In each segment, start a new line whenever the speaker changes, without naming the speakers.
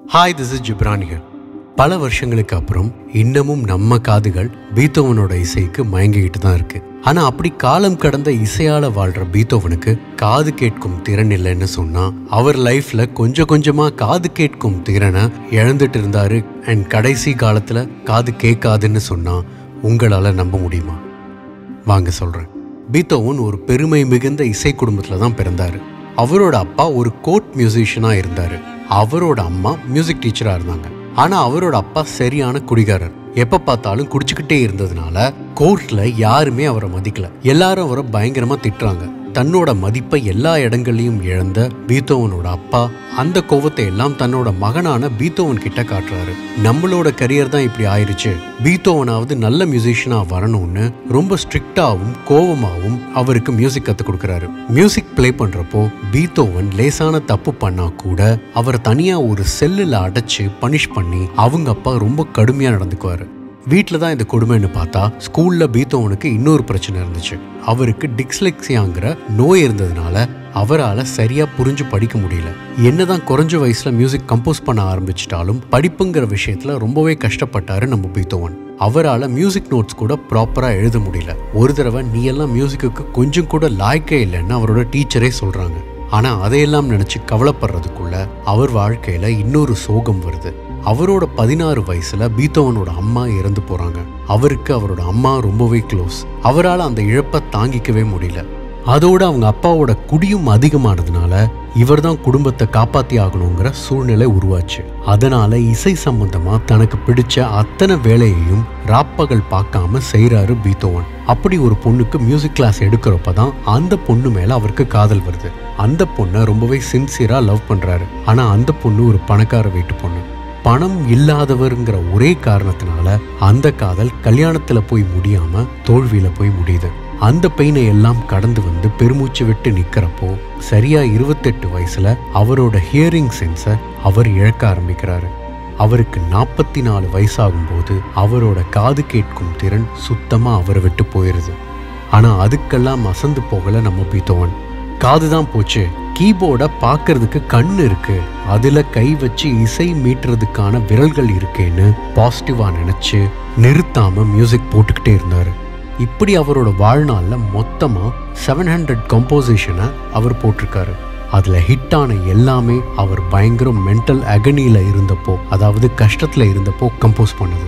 hi this is Ghibran here பல வருஷங்களுக்கு அப்புறம் இன்னமும் நம்ம காதுகள் பீத்தோவனோட இசைக்கு மயங்கிக்கிட்டு தான் இருக்கு ஆனா அப்படி காலம் கடந்த இசையால வாழ்ற பீத்தோவனுக்கு காது கேட்கும் திறன் இல்லைன்னு சொன்னா அவர் லைஃப்ல கொஞ்சம் கொஞ்சமா காது கேட்கும் திறனை இழந்துட்டு இருந்தாரு அண்ட் கடைசி காலத்துல காது கேட்காதுன்னு சொன்னா உங்களால நம்ப முடியுமா வாங்க சொல்றேன் பீத்தோவன் ஒரு பெருமை மிகுந்த இசை குடும்பத்துல தான் பிறந்தாரு அவரோட அப்பா ஒரு கோர்ட் மியூசிஷியனா இருந்தாரு அவரோட அம்மா மியூசிக் டீச்சரா இருந்தாங்க ஆனா அவரோட அப்பா சரியான குடிகாரர் எப்ப பார்த்தாலும் குடிச்சுக்கிட்டே இருந்ததுனால கோர்ட்ல யாருமே அவரை மதிக்கல எல்லாரும் அவரை பயங்கரமா திட்டுறாங்க தன்னோட மதிப்பை எல்லா இடங்கள்லயும் இழந்த பீத்தோவனோட அப்பா அந்த கோவத்தை எல்லாம் தன்னோட மகனான பீத்தோவன் கிட்ட காட்டுறாரு நம்மளோட கரியர் தான் இப்படி ஆயிருச்சு பீத்தோவனாவது நல்ல மியூசிஷியனா வரணும்னு ரொம்ப ஸ்ட்ரிக்டாவும் கோவமாவும் அவருக்கு மியூசிக் கத்து கொடுக்கறாரு மியூசிக் ப்ளே பண்றப்போ பீத்தோவன் லேசான தப்பு பண்ணா கூட அவர் தனியா ஒரு செல்லுல அடைச்சு பனிஷ் பண்ணி அவங்க அப்பா ரொம்ப கடுமையா நடந்துக்குவாரு வீட்டில் தான் இந்த கொடுமைன்னு பார்த்தா ஸ்கூலில் பீத்தோவனுக்கு இன்னொரு பிரச்சனை இருந்துச்சு அவருக்கு டிக்ஸ்லெக்சியாங்கிற நோய் இருந்ததுனால அவரால் சரியாக புரிஞ்சு படிக்க முடியல என்னதான் குறைஞ்ச வயசில் மியூசிக் கம்போஸ் பண்ண ஆரம்பிச்சிட்டாலும் படிப்புங்கிற விஷயத்தில் ரொம்பவே கஷ்டப்பட்டாரு நம்ம பீத்தோவன் அவரால் மியூசிக் நோட்ஸ் கூட ப்ராப்பராக எழுத முடியல ஒரு தடவை நீ எல்லாம் மியூசிக்கு கொஞ்சம் கூட லாய்க்கே இல்லைன்னு அவரோட டீச்சரே சொல்கிறாங்க ஆனால் அதையெல்லாம் நினச்சி கவலைப்படுறதுக்குள்ள அவர் வாழ்க்கையில் இன்னொரு சோகம் வருது அவரோட பதினாறு வயசுல பீத்தோவனோட அம்மா இறந்து போறாங்க அவருக்கு அவரோட அம்மா ரொம்பவே க்ளோஸ் அவரால் அந்த இழப்பை தாங்கிக்கவே முடியல அதோட அவங்க அப்பாவோட குடியும் அதிகமானதுனால இவர் தான் குடும்பத்தை காப்பாத்தி ஆகணுங்கிற சூழ்நிலை உருவாச்சு அதனால இசை சம்பந்தமா தனக்கு பிடிச்ச அத்தனை வேலையையும் ராப்பகல் பார்க்காம செய்றாரு பீத்தோவன் அப்படி ஒரு பொண்ணுக்கு மியூசிக் கிளாஸ் எடுக்கிறப்ப தான் அந்த பொண்ணு மேல அவருக்கு காதல் வருது அந்த பொண்ணை ரொம்பவே சின்சியரா லவ் பண்றாரு ஆனா அந்த பொண்ணு ஒரு பணக்கார வீட்டு பொண்ணு பணம் இல்லாதவருங்கிற ஒரே காரணத்தினால அந்த காதல் கல்யாணத்துல போய் முடியாம தோல்வியில போய் முடியுது அந்த பெயினை எல்லாம் கடந்து வந்து பெருமூச்சு விட்டு நிக்கிறப்போ சரியா இருபத்தெட்டு வயசுல அவரோட ஹியரிங் சென்ஸை அவர் இழக்க ஆரம்பிக்கிறாரு அவருக்கு நாற்பத்தி நாலு வயசாகும் போது அவரோட காது கேட்கும் திறன் சுத்தமா அவரை விட்டு போயிருது ஆனா அதுக்கெல்லாம் அசந்து போகல நம்ம பீத்தோவன் காது தான் போச்சு கீபோர்டை பார்க்கறதுக்கு கண் இருக்கு அதுல கை வச்சு இசை மீட்டுறதுக்கான விரல்கள் இருக்கேன்னு பாசிட்டிவா நினைச்சு நிறுத்தாம மியூசிக் போட்டுக்கிட்டே இருந்தாரு இப்படி அவரோட வாழ்நாளில் மொத்தமா செவன் ஹண்ட்ரட் கம்போசிஷனை அவர் போட்டிருக்காரு அதுல ஹிட்டான எல்லாமே அவர் பயங்கர மென்டல் அகனியில இருந்தப்போ அதாவது கஷ்டத்துல இருந்தப்போ கம்போஸ் பண்ணது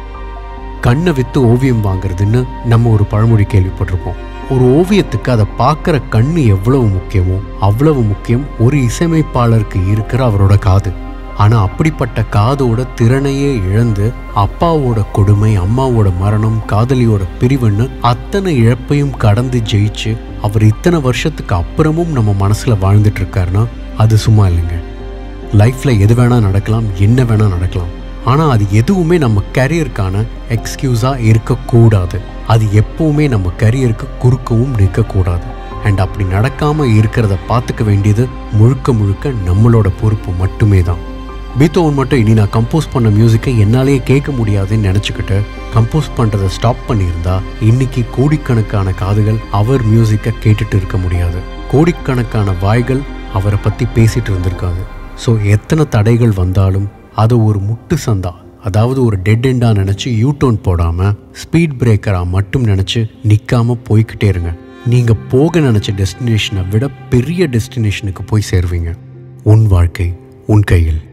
கண்ணை வித்து ஓவியம் வாங்குறதுன்னு நம்ம ஒரு பழமொழி கேள்விப்பட்டிருப்போம் ஒரு ஓவியத்துக்கு அதை பார்க்குற கண்ணு எவ்வளவு முக்கியமோ அவ்வளவு முக்கியம் ஒரு இசையமைப்பாளருக்கு இருக்கிற அவரோட காது ஆனால் அப்படிப்பட்ட காதோட திறனையே இழந்து அப்பாவோட கொடுமை அம்மாவோட மரணம் காதலியோட பிரிவுன்னு அத்தனை இழப்பையும் கடந்து ஜெயிச்சு அவர் இத்தனை வருஷத்துக்கு அப்புறமும் நம்ம மனசில் வாழ்ந்துட்டு இருக்காருன்னா அது சும்மா இல்லைங்க லைஃப்பில் எது வேணால் நடக்கலாம் என்ன வேணால் நடக்கலாம் ஆனால் அது எதுவுமே நம்ம கரியருக்கான எக்ஸ்கியூஸாக இருக்கக்கூடாது அது எப்பவுமே நம்ம கரியருக்கு குறுக்கவும் நிற்கக்கூடாது அண்ட் அப்படி நடக்காமல் இருக்கிறத பார்த்துக்க வேண்டியது முழுக்க முழுக்க நம்மளோட பொறுப்பு மட்டுமே தான் பீத்தோவன் மட்டும் இனி நான் கம்போஸ் பண்ண மியூசிக்கை என்னாலேயே கேட்க முடியாதுன்னு நினச்சிக்கிட்டு கம்போஸ் பண்ணுறதை ஸ்டாப் பண்ணியிருந்தா இன்னைக்கு கோடிக்கணக்கான காதுகள் அவர் மியூசிக்கை கேட்டுட்டு இருக்க முடியாது கோடிக்கணக்கான வாய்கள் அவரை பற்றி பேசிட்டு இருந்திருக்காது ஸோ எத்தனை தடைகள் வந்தாலும் அதை ஒரு முட்டு சந்தா அதாவது ஒரு டெட் எண்டாக நினச்சி யூடோன் போடாமல் ஸ்பீட் பிரேக்கராக மட்டும் நினச்சி நிற்காம போய்கிட்டே இருங்க நீங்கள் போக நினச்ச டெஸ்டினேஷனை விட பெரிய டெஸ்டினேஷனுக்கு போய் சேருவீங்க உன் வாழ்க்கை உன் கையில்